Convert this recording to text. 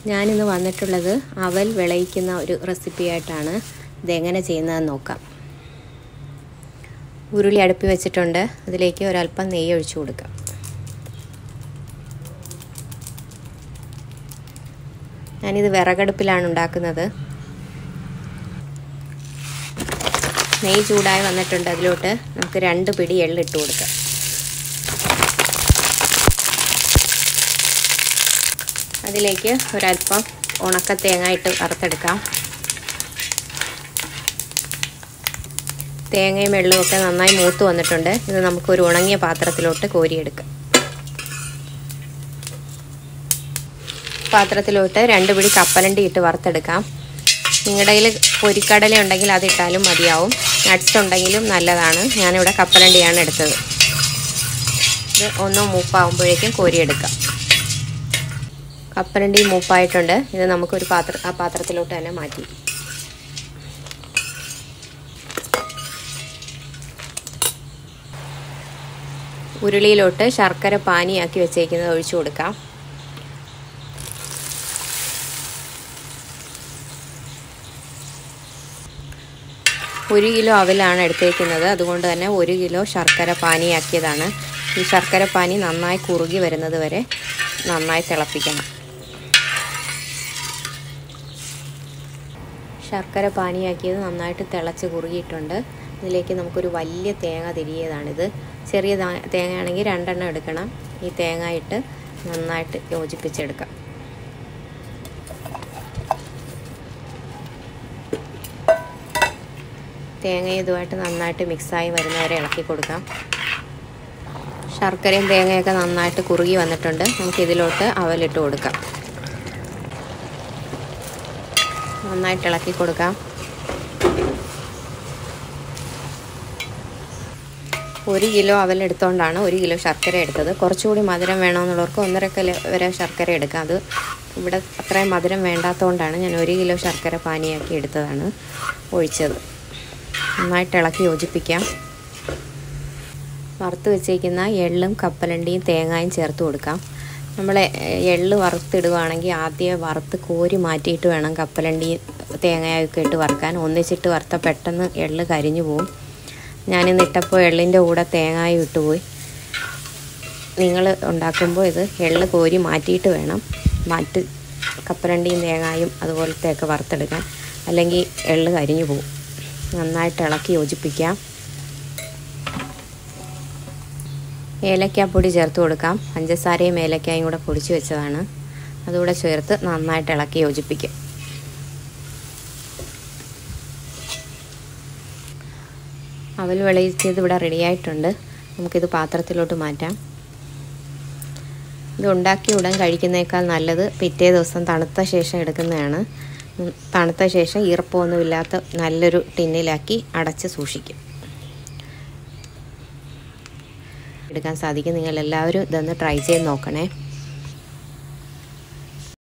ഞാനിന്ന് വന്നിട്ടുള്ളത് അവൽ വിളയിക്കുന്ന ഒരു റെസിപ്പി ആയിട്ടാണ് ഇതെങ്ങനെ ചെയ്യുന്നതെന്ന് നോക്കാം ഉരുളി അടുപ്പി വെച്ചിട്ടുണ്ട് അതിലേക്ക് ഒരല്പം നെയ്യ് ഒഴിച്ചു കൊടുക്കാം ഞാനിത് വിറകടുപ്പിലാണ് ഉണ്ടാക്കുന്നത് നെയ്യ് ചൂടായി വന്നിട്ടുണ്ട് അതിലോട്ട് നമുക്ക് രണ്ട് പിടി എള്ളിട്ട് കൊടുക്കാം അതിലേക്ക് ഒരല്പം ഉണക്ക തേങ്ങ ഇട്ട് വറുത്തെടുക്കാം തേങ്ങയും വെള്ളവും ഒക്കെ നന്നായി മൂത്ത് വന്നിട്ടുണ്ട് ഇത് നമുക്കൊരു ഉണങ്ങിയ പാത്രത്തിലോട്ട് കോരിയെടുക്കാം പാത്രത്തിലോട്ട് രണ്ട് പിടി കപ്പലണ്ടി ഇട്ട് വറുത്തെടുക്കാം നിങ്ങളുടെ കയ്യിൽ പൊരിക്കടല ഉണ്ടെങ്കിൽ അതിട്ടാലും മതിയാവും നട്ട്സ് ഉണ്ടെങ്കിലും നല്ലതാണ് ഞാനിവിടെ കപ്പലണ്ടിയാണ് എടുത്തത് ഇത് ഒന്ന് മൂപ്പാവുമ്പോഴേക്കും കോരിയെടുക്കാം കപ്പലണ്ടി മൂപ്പായിട്ടുണ്ട് ഇത് നമുക്കൊരു പാത്ര ആ പാത്രത്തിലോട്ട് തന്നെ മാറ്റി ഉരുളിയിലോട്ട് ശർക്കര പാനിയാക്കി വെച്ചേക്കുന്നത് ഒഴിച്ചു കൊടുക്കാം ഒരു കിലോ അവലാണ് എടുത്തേക്കുന്നത് അതുകൊണ്ട് തന്നെ ഒരു കിലോ ശർക്കര പാനിയാക്കിയതാണ് ഈ ശർക്കര പാനി നന്നായി കുറുകി വരുന്നത് വരെ നന്നായി തിളപ്പിക്കണം ശർക്കര പാനിയാക്കിയത് നന്നായിട്ട് തിളച്ച് കുറുകിയിട്ടുണ്ട് ഇതിലേക്ക് നമുക്കൊരു വലിയ തേങ്ങ തിരിയതാണിത് ചെറിയ തേങ്ങയാണെങ്കിൽ രണ്ടെണ്ണം എടുക്കണം ഈ തേങ്ങ ഇട്ട് നന്നായിട്ട് യോജിപ്പിച്ചെടുക്കാം തേങ്ങ ഇതുമായിട്ട് നന്നായിട്ട് മിക്സായി വരുന്നവരെ ഇളക്കി കൊടുക്കാം ശർക്കരയും തേങ്ങയൊക്കെ നന്നായിട്ട് കുറുകി വന്നിട്ടുണ്ട് നമുക്കിതിലോട്ട് അവലിട്ട് കൊടുക്കാം നന്നായിട്ട് ഇളക്കി കൊടുക്കാം ഒരു കിലോ അവലെടുത്തോണ്ടാണ് ഒരു കിലോ ശർക്കര എടുത്തത് കുറച്ചുകൂടി മധുരം വേണമെന്നുള്ളവർക്ക് ഒന്നര കിലോ വരെ ശർക്കര എടുക്കാം അത് ഇവിടെ അത്രയും മധുരം വേണ്ടാത്തതുകൊണ്ടാണ് ഞാൻ ഒരു കിലോ ശർക്കര പാനിയാക്കി എടുത്തതാണ് ഒഴിച്ചത് നന്നായിട്ട് ഇളക്കി യോജിപ്പിക്കാം വറുത്ത് വെച്ചേക്കുന്ന എള്ളും കപ്പലണ്ടിയും തേങ്ങായും ചേർത്ത് കൊടുക്കാം നമ്മൾ എള്ള് വറുത്തിടുകയാണെങ്കിൽ ആദ്യം വറുത്ത് കോരി മാറ്റിയിട്ട് വേണം കപ്പലണ്ടി തേങ്ങയൊക്കെ ഇട്ട് വറുക്കാൻ ഒന്നിച്ചിട്ട് വറുത്ത പെട്ടെന്ന് എള്ള് കരിഞ്ഞു പോവും ഞാനിന്ന് ഇട്ടപ്പോൾ എള്ളിൻ്റെ കൂടെ തേങ്ങായും ഇട്ടുപോയി നിങ്ങൾ ഉണ്ടാക്കുമ്പോൾ ഇത് എള്ള് കോരി മാറ്റിയിട്ട് വേണം മാറ്റി കപ്പലണ്ടിയും തേങ്ങായും അതുപോലത്തെയൊക്കെ വറുത്തെടുക്കാൻ അല്ലെങ്കിൽ എള്ള് കരിഞ്ഞു പോകും നന്നായിട്ട് ഇളക്കി യോജിപ്പിക്കാം ഏലക്കാപ്പൊടി ചേർത്ത് കൊടുക്കാം പഞ്ചസാരയും ഏലക്കായും കൂടെ പൊടിച്ച് വെച്ചതാണ് അതുകൂടെ ചേർത്ത് നന്നായിട്ട് ഇളക്കി യോജിപ്പിക്കാം അവൽ വിളയിച്ചത് ഇവിടെ റെഡിയായിട്ടുണ്ട് നമുക്കിത് പാത്രത്തിലോട്ട് മാറ്റാം ഇത് ഉണ്ടാക്കി ഉടൻ കഴിക്കുന്നേക്കാൾ നല്ലത് പിറ്റേ ദിവസം തണുത്ത ശേഷം എടുക്കുന്നതാണ് തണുത്ത ശേഷം ഈർപ്പമൊന്നുമില്ലാത്ത നല്ലൊരു ടിന്നിലാക്കി അടച്ച് സൂക്ഷിക്കും എടുക്കാൻ സാധിക്കും നിങ്ങൾ എല്ലാവരും ഇതൊന്ന് ട്രൈ ചെയ്ത് നോക്കണേ